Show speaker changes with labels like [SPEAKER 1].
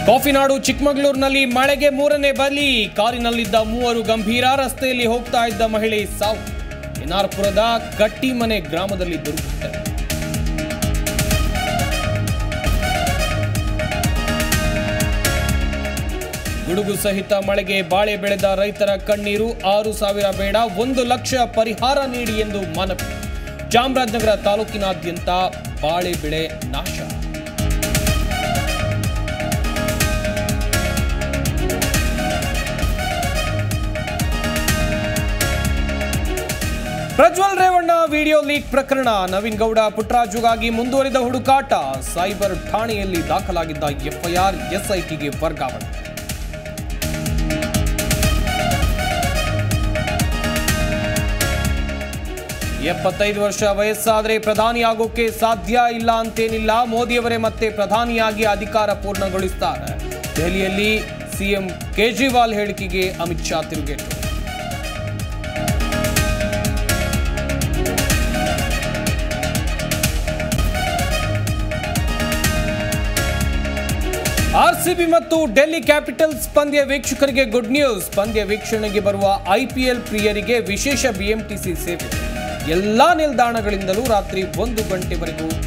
[SPEAKER 1] ಕಾಫಿನಾಡು ಚಿಕ್ಕಮಗಳೂರಿನಲ್ಲಿ ಮಳೆಗೆ ಮೂರನೇ ಬಲಿ ಕಾರಿನಲ್ಲಿದ್ದ ಮೂವರು ಗಂಭೀರ ರಸ್ತೆಯಲ್ಲಿ ಹೋಗ್ತಾ ಇದ್ದ ಮಹಿಳೆ ಸಾವು ಎನ್ಆರ್ಪುರದ ಕಟ್ಟಿಮನೆ ಗ್ರಾಮದಲ್ಲಿ ದುರ್ಘಟನೆ ಗುಡುಗು ಸಹಿತ ಮಳೆಗೆ ಬಾಳೆ ಬೆಳೆದ ರೈತರ ಕಣ್ಣೀರು ಆರು ಸಾವಿರ ಬೇಡ ಒಂದು ಲಕ್ಷ ಪರಿಹಾರ ನೀಡಿ ಎಂದು ಮನವಿ ಚಾಮರಾಜನಗರ ತಾಲೂಕಿನಾದ್ಯಂತ ಬಾಳೆ ಬೆಳೆ ನಾಶ ಪ್ರಜ್ವಲ್ ರೇವಣ್ಣ ವಿಡಿಯೋ ಲೀಕ್ ಪ್ರಕರಣ ನವೀನ್ ಗೌಡ ಪುಟ್ಟರಾಜುಗಾಗಿ ಮುಂದುವರಿದ ಹುಡುಕಾಟ ಸೈಬರ್ ಠಾಣೆಯಲ್ಲಿ ದಾಖಲಾಗಿದ್ದ ಎಫ್ಐಆರ್ ಎಸ್ಐಟಿಗೆ ವರ್ಗಾವಣೆ ಎಪ್ಪತ್ತೈದು ವರ್ಷ ವಯಸ್ಸಾದರೆ ಪ್ರಧಾನಿ ಆಗೋಕೆ ಸಾಧ್ಯ ಇಲ್ಲ ಅಂತೇನಿಲ್ಲ ಮೋದಿಯವರೇ ಮತ್ತೆ ಪ್ರಧಾನಿಯಾಗಿ ಅಧಿಕಾರ ಪೂರ್ಣಗೊಳಿಸ್ತಾರೆ ದೆಹಲಿಯಲ್ಲಿ ಸಿಎಂ ಕೇಜ್ರಿವಾಲ್ ಹೇಳಿಕೆಗೆ ಅಮಿತ್ ಶಾ ತಿರುಗೇಟು ಆರ್ಸಿಬಿ ಮತ್ತು ಡೆಲ್ಲಿ ಕ್ಯಾಪಿಟಲ್ಸ್ ಪಂದ್ಯ ವೀಕ್ಷಕರಿಗೆ ಗುಡ್ ನ್ಯೂಸ್ ಪಂದ್ಯ ವೀಕ್ಷಣೆಗೆ ಬರುವ ಐಪಿಎಲ್ ಪ್ರಿಯರಿಗೆ ವಿಶೇಷ ಬಿಎಂಟಿಸಿ ಸೇವೆ ಎಲ್ಲಾ ನಿಲ್ದಾಣಗಳಿಂದಲೂ ರಾತ್ರಿ ಒಂದು ಗಂಟೆವರೆಗೂ